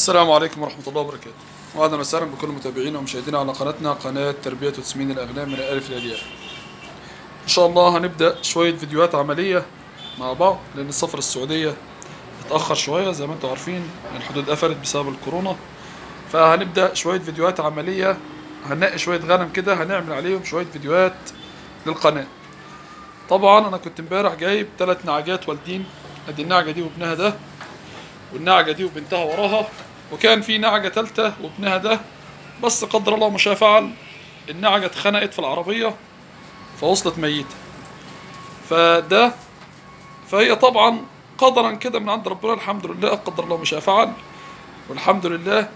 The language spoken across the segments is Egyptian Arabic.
السلام عليكم ورحمة الله وبركاته وأهلا وسهلا بكل متابعينا ومشاهدينا على قناتنا قناة تربية وتسمين الأغنام من الألف للياء إن شاء الله هنبدأ شوية فيديوهات عملية مع بعض لأن السفر السعودية اتأخر شوية زي ما انتم عارفين الحدود قفلت بسبب الكورونا فهنبدأ شوية فيديوهات عملية هننقي شوية غنم كده هنعمل عليهم شوية فيديوهات للقناة طبعا أنا كنت امبارح جايب ثلاث نعجات والدين ادي النعجة دي وابنها ده والنعجة دي وبنتها وراها وكان في نعجة تالتة وابنها ده بس قدر الله ما شاء فعل النعجة اتخنقت في العربية فوصلت ميتة فده فهي طبعا قدرا كده من عند ربنا الحمد لله قدر الله ما شاء فعل والحمد لله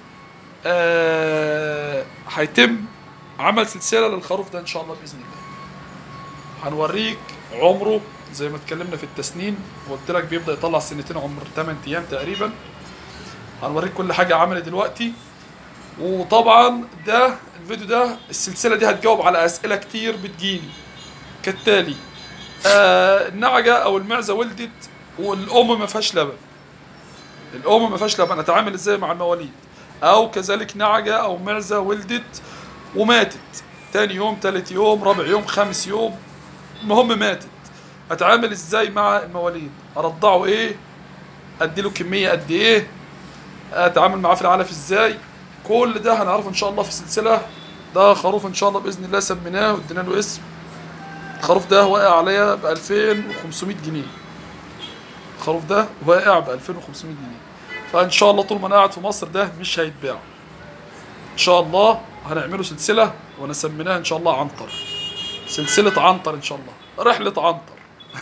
آه هيتم عمل سلسلة للخروف ده ان شاء الله بإذن الله هنوريك عمره زي ما اتكلمنا في التسنين وقلت لك بيبدا يطلع سنتين عمر 8 ايام تقريبا هنوريك كل حاجه عملت دلوقتي وطبعا ده الفيديو ده السلسله دي هتجاوب على اسئله كتير بتجيني كالتالي آه النعجه او المعزه ولدت والام ما فيهاش لبن الام ما فيهاش لبن اتعامل ازاي مع المواليد او كذلك نعجه او معزه ولدت وماتت تاني يوم تالت يوم رابع يوم خامس يوم المهم ماتت اتعامل ازاي مع المواليد ارضعه ايه اديله كميه قد ايه اتعامل معاه في العلف ازاي كل ده هنعرفه ان شاء الله في سلسله ده خروف ان شاء الله باذن الله سميناه وادينا له اسم الخروف ده واقع عليا ب 2500 جنيه الخروف ده واقع ب 2500 جنيه فان شاء الله طول ما انا قاعد في مصر ده مش هيتباع ان شاء الله هنعمله سلسله ونسميناها ان شاء الله عنتر سلسله عنتر ان شاء الله رحله عنتر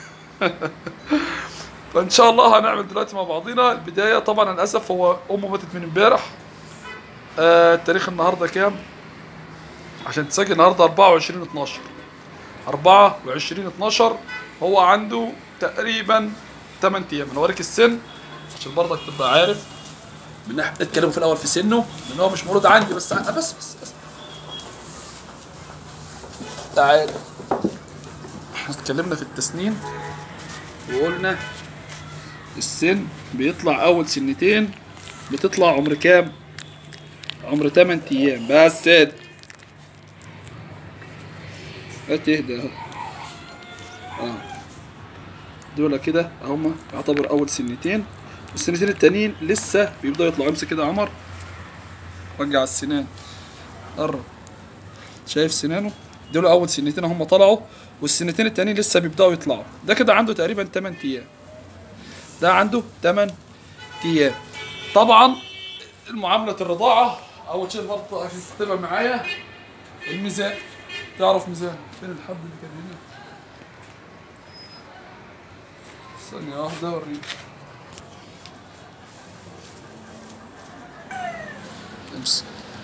فان شاء الله هنعمل دلوقتي مع بعضينا البدايه طبعا للاسف هو امه ماتت من امبارح آه التاريخ النهارده كام عشان تسجل النهارده 24 12 24 12 هو عنده تقريبا 8 ايام انا اوريك السن عشان برضك تبقى عارف من ناحيه اتكلموا في الاول في سنه لان هو مش مولود عندي بس بس بس, بس. تعال احنا اتكلمنا في التسنين وقلنا السن بيطلع اول سنتين بتطلع عمر كام عمر 8 ايام بس هات هات اهدى اهو اه دول كده هما يعتبر اول سنتين والسنتين التانيين لسه بيبداوا يطلعوا امسك كده يا عمر رجع السنان قرب شايف سنانه دول اول سنتين هم طلعوا والسنتين التانيين لسه بيبداوا يطلعوا ده كده عنده تقريبا 8 ايام ده عنده 8 ايام طبعا المعامله الرضاعه اول شيء برضه عشان تتابع معايا الميزان تعرف ميزان فين الحد اللي كان هنا ثانية واحدة اوريك امسك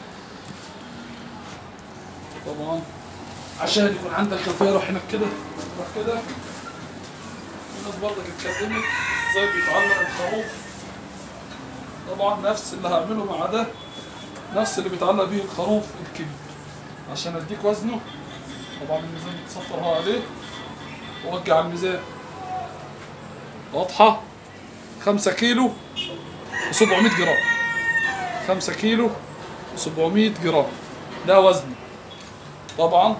طبعا عشان يكون عندك خلفيه روح هناك كده روح كده الناس برضك اتكلمت ازاي بيتعلق الخروف طبعا نفس اللي هعمله مع ده نفس اللي بيتعلق بيه الخروف الكبير عشان اديك وزنه طبعا الميزان بتصفر هو عليه ووجع الميزان واضحة خمسة كيلو وسبعمية جرام خمسة كيلو وسبعمية جرام ده وزنه طبعا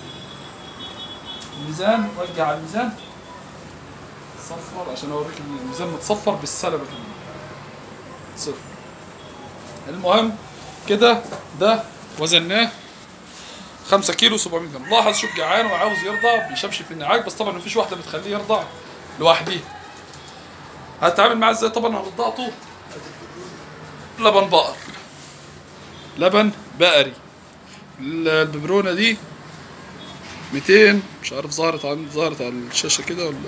الميزان رجع الميزان صفر عشان اوريك ان الميزان متصفر بالسلبة كمان صفر المهم كده ده وزناه 5 كيلو 700 جرام لاحظ شوف جعان وعاوز يرضع بيشبشب في النعاج بس طبعا مفيش واحده بتخليه يرضع لوحده هتعامل معاه ازاي طبعا انا رضعته لبن بقر لبن بقري الببرونه دي 200 مش عارف ظهرت عن ظهرت على الشاشه كده ولا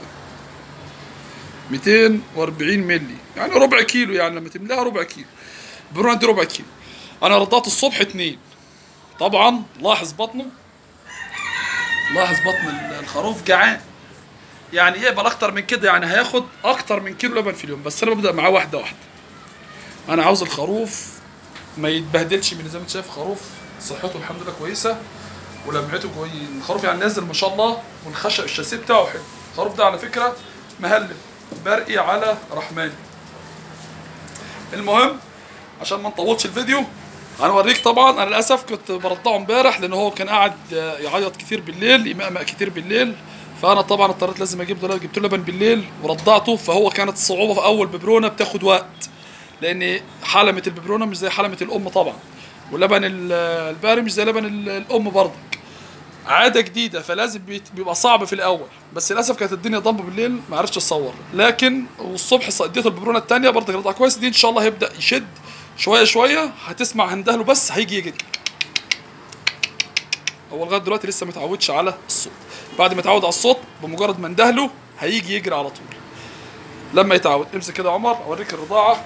240 مللي يعني ربع كيلو يعني لما تملاها ربع كيلو الببرونه دي ربع كيلو انا رضعت الصبح اتنين طبعا لاحظ بطنه لاحظ بطن الخروف جعان يعني يقبل اكتر من كده يعني هياخد اكتر من كيلو لبن في اليوم بس انا ببدا معاه واحده واحده انا عاوز الخروف ما يتبهدلش من زي ما انت شايف خروف صحته الحمد لله كويسه ولمعته كويس الخروف يعني نازل ما شاء الله والخشب الشاسيه بتاعه حلو الخروف ده على فكره مهلب برقي على رحماني المهم عشان ما نطولش الفيديو هنوريك طبعا انا للاسف كنت برضعه امبارح لان هو كان قاعد آه، يعيط كتير بالليل يمقمق كتير بالليل فانا طبعا اضطريت لازم اجيب له جبت له لبن بالليل ورضعته فهو كانت الصعوبه في اول ببرونه بتاخد وقت لان حلمه الببرونه مش زي حلمه الام طبعا ولبن ال- البقري مش زي لبن ال- الام برضك عاده جديده فلازم بيت- بيبقى صعب في الاول بس للاسف كانت الدنيا ضلمه بالليل ما عرفتش اتصور لكن والصبح ص- اديته الببرونه الثانيه برضك رضع كويس دي ان شاء الله هيبدا يشد شويه شويه هتسمع هندهله بس هيجي يجري هو لغايه دلوقتي لسه ما اتعودش على الصوت بعد ما يتعود على الصوت بمجرد ما اندهله هيجي يجري على طول لما يتعود امسك كده يا عمر اوريك الرضاعه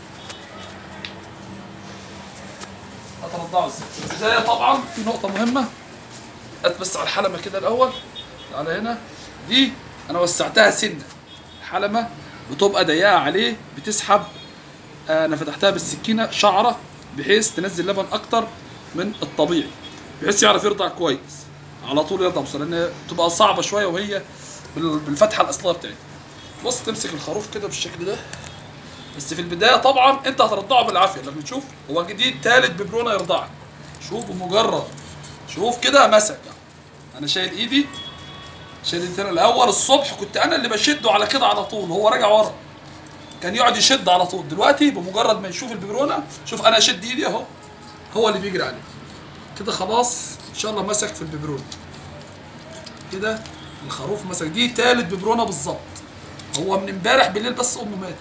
هترضعه ازاي في البدايه طبعا في نقطه مهمه هات بس على الحلمه كده الاول على هنا دي انا وسعتها سنه الحلمه بتبقى ضيقه عليه بتسحب آه، انا فتحتها بالسكينه شعره بحيث تنزل لبن اكتر من الطبيعي بحيث يعرف يرضع كويس على طول يرضع بسرعه لان بتبقى صعبه شويه وهي بال- بالفتحه الاصليه بتاعتها بص تمسك الخروف كده بالشكل ده بس في البدايه طبعا انت هترضعه بالعافيه لما تشوف هو جديد تالت ببرونه يرضعك شوف بمجرد شوف كده مسك انا شايل ايدي شايل ايدي أنا الاول الصبح كنت انا اللي بشده على كده على طول هو راجع ورا كان يقعد يشد على طول دلوقتي بمجرد ما يشوف الببرونه شوف انا اشد ايدي اهو هو اللي بيجري عليه كده خلاص ان شاء الله مسك في الببرونه كده الخروف مسك دي تالت ببرونه بالظبط هو من امبارح بالليل بس امه ماتت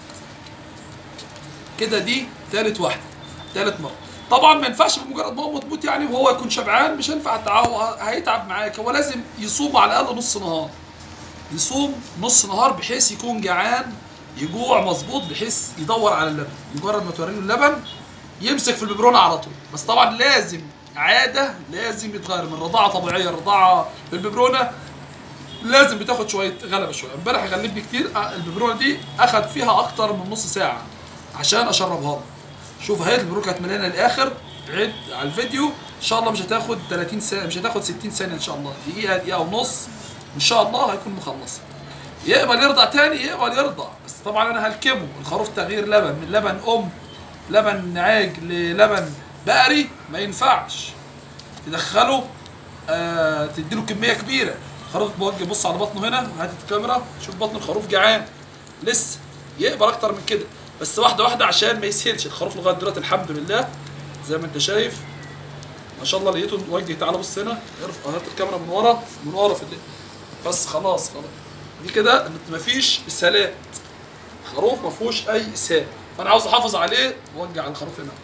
كده دي تالت واحده تالت مره طبعا ما ينفعش بمجرد ما امه تموت يعني وهو يكون شبعان مش هينفع تعاو هيتعب معاك هو لازم يصوم على الاقل نص نهار يصوم نص نهار بحيث يكون جعان يجوع مظبوط بحيث يدور على اللبن مجرد ما توري له اللبن يمسك في الببرونه على طول بس طبعا لازم عاده لازم يتغير من رضاعه طبيعيه لرضاعه بالببرونه لازم بتاخد شويه غلبه شويه امبارح غلبني كتير آه، الببرونه دي اخد فيها اكتر من نص ساعه عشان اشربها له شوف اهي الببرونه كانت مليانه للاخر عد على الفيديو ان شاء الله مش هتاخد 30 ثانيه مش هتاخد 60 ثانيه ان شاء الله دقيقه دقيقه ونص ان شاء الله هيكون مخلص يقبل يرضع تاني يقبل يرضع بس طبعا انا هلكمه الخروف تغيير لبن من لبن ام لبن نعاج للبن بقري ما ينفعش تدخله آه تديله كميه كبيره الخروف بوجه بص على بطنه هنا هات الكاميرا شوف بطن الخروف جعان لسه يقبل اكتر من كده بس واحده واحده عشان ما يسهلش الخروف لغايه دلوقتي الحمد لله زي ما انت شايف ما شاء الله لقيته وجه تعالى بص هنا ارفع هات الكاميرا من ورا من ورا في الليل. بس خلاص خلاص دي كده ان مفيش اسهالات خروف ما فيهوش اي اسهال فانا عاوز احافظ عليه واوجع على الخروف هنا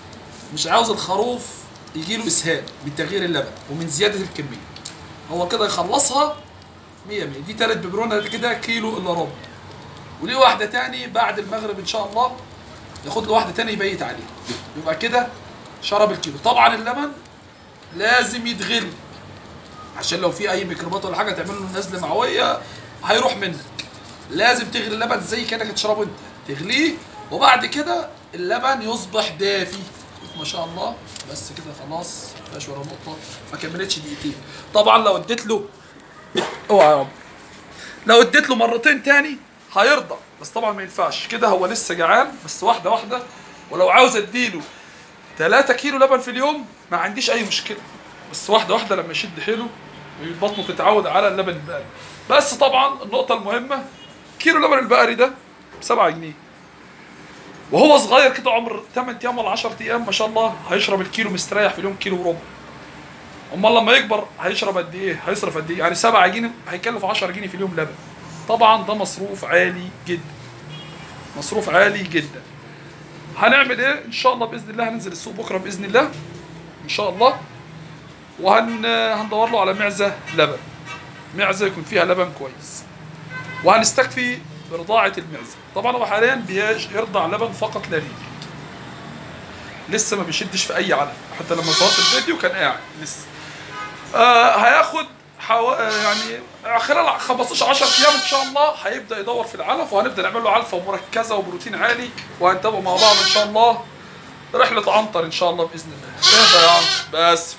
مش عاوز الخروف يجي له اسهال من تغيير اللبن ومن زياده الكميه هو كده يخلصها 100 100 دي تالت ببرونه كده كيلو الا ربع وليه واحده تاني بعد المغرب ان شاء الله ياخد له واحده تاني يبيت عليها يبقى كده شرب الكيلو طبعا اللبن لازم يتغلي عشان لو في اي ميكروبات ولا حاجه تعمل له نزله معويه هيروح منك لازم تغلي اللبن زي كانك تشربه انت تغليه وبعد كده اللبن يصبح دافي شوف ما شاء الله بس كده خلاص مفيهاش ولا نقطه ما كملتش دقيقتين طبعا لو اديت له اوعى يا رب لو اديت له مرتين تاني هيرضى بس طبعا ما ينفعش كده هو لسه جعان بس واحده واحده ولو عاوز اديله 3 كيلو لبن في اليوم ما عنديش اي مشكله بس واحده واحده لما يشد حيله بطنه تتعود على اللبن البقري بس طبعا النقطه المهمه كيلو لبن البقري ده ب 7 جنيه وهو صغير كده عمر 8 ايام ولا 10 ايام ما شاء الله هيشرب الكيلو مستريح في اليوم كيلو وربع امال لما يكبر هيشرب قد ايه هيصرف قد ايه يعني 7 جنيه هيكلف 10 جنيه في اليوم لبن طبعا ده مصروف عالي جدا مصروف عالي جدا هنعمل ايه ان شاء الله باذن الله هننزل السوق بكره باذن الله ان شاء الله وهن هندور له على معزه لبن معزه يكون فيها لبن كويس وهنستكفي برضاعه المعزه طبعا هو حاليا بيرضع لبن فقط لا غير لسه ما بيشدش في اي علف حتى لما صورت الفيديو كان قاعد لسه آه هياخد حو... آه يعني خلال 15 10 ايام ان شاء الله هيبدا يدور في العلف وهنبدا نعمل له علفه مركزه وبروتين عالي وهنتابع مع بعض ان شاء الله رحله عنتر ان شاء الله باذن الله اهدى يا عنتر بس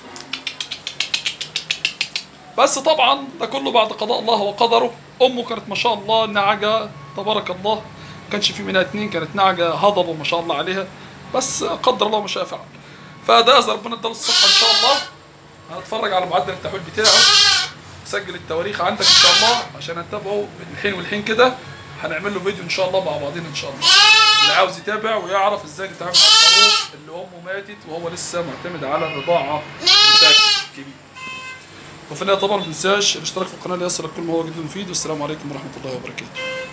بس طبعا ده كله بعد قضاء الله وقدره امه كانت ما شاء الله نعجه تبارك الله ما كانش في منها اتنين كانت نعجه هضبه ما شاء الله عليها بس قدر الله ما شاء فعل فده اذا ربنا اداله الصحه ان شاء الله هنتفرج على معدل التحويل بتاعه سجل التواريخ عندك ان شاء الله عشان نتابعه الحين والحين كده هنعمل له فيديو ان شاء الله مع بعضنا ان شاء الله اللي عاوز يتابع ويعرف ازاي تتعامل مع الخروف اللي امه ماتت وهو لسه معتمد على الرضاعه بشكل كبير وفي النهايه طبعا ما تنساش الاشتراك في القناه ليصلك كل ما هو جديد مفيد والسلام عليكم ورحمه الله وبركاته